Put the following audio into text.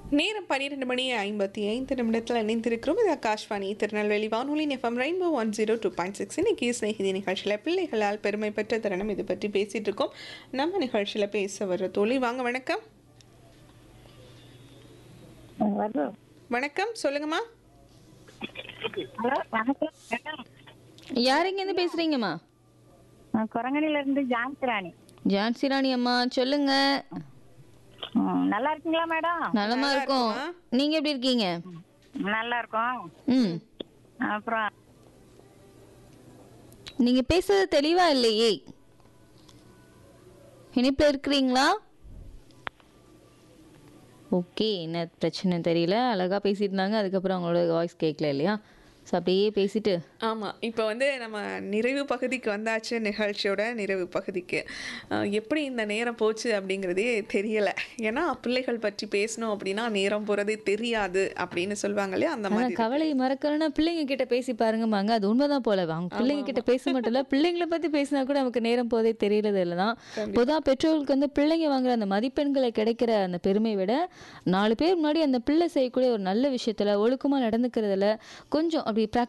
நேரம் பன்னிரெண்டு மணி ஐம்பத்தி ஐந்து நிமிடத்தில் இணைந்திருக்கிறோம் இது ஆகாஷ்வாணி திருநெல்வேலி வானொலி FM rainbow one zero two point six இன்னைக்கு ஸ்நேகிதி நிகழ்ச்சியில் பிள்ளைகளால் பெருமை பெற்ற தருணம் இது பற்றி பேசிட்டு இருக்கோம் நம்ம நிகழ்ச்சியில் பேச வர்ற தோழி வாங்க வணக்கம் ஹலோ வணக்கம் சொல்லுங்கம்மா ஹலோ வணக்கம் மேடம் யார் இருந்து பேசுறீங்கம்மா நான் குரங்கணில இருந்து ஜான்சி ராணி ஜான்சி ராணி அம்மா சொல்லுங்க ம், நல்லா இருக்கீங்களா மேடம் நலமா இருக்கோம் நீங்க எப்படி இருக்கீங்க நல்லா இருக்கோம் ம் அப்புறம் நீங்க பேசுறது தெளிவா இல்லையே இனிப்புல இருக்கிறீங்களா ஓகே என்ன பிரச்சனை தெரியல அழகா பேசிட்டு இருந்தாங்க அதுக்கப்புறம் அவங்களோட வாய்ஸ் கேட்கல இல்லையா ஸோ அப்படியே பேசிட்டு ஆமாம் இப்போ வந்து நம்ம நிறைவு பகுதிக்கு வந்தாச்சு நிகழ்ச்சியோட நிறைவு பகுதிக்கு அஹ், எப்படி இந்த நேரம் போச்சு அப்படிங்கிறதே தெரியல ஏன்னா பிள்ளைகள் பற்றி பேசணும் அப்படின்னா நேரம் போகிறதே தெரியாது அப்படின்னு சொல்லுவாங்க இல்லையா அந்த ஆனா மாதிரி கவலை மறக்கணும்னா பிள்ளைங்க கிட்ட பேசி பாருங்கம்மாங்க அது உண்மைதான் போல அவங்க பிள்ளைங்க கிட்ட பேச மட்டும் இல்ல பிள்ளைங்களை பத்தி பேசினா கூட நமக்கு நேரம் போதே தெரியறது இல்லதான் பொதுவா பெற்றோர்களுக்கு வந்து பிள்ளைங்க வாங்குற அந்த மதிப்பெண்களை கிடைக்கிற அந்த பெருமை விட நாலு பேர் முன்னாடி அந்த பிள்ளை செய்யக்கூடிய ஒரு நல்ல விஷயத்துல ஒழுக்கமா நடந்துக்கிறதுல கொஞ்சம் அப்படி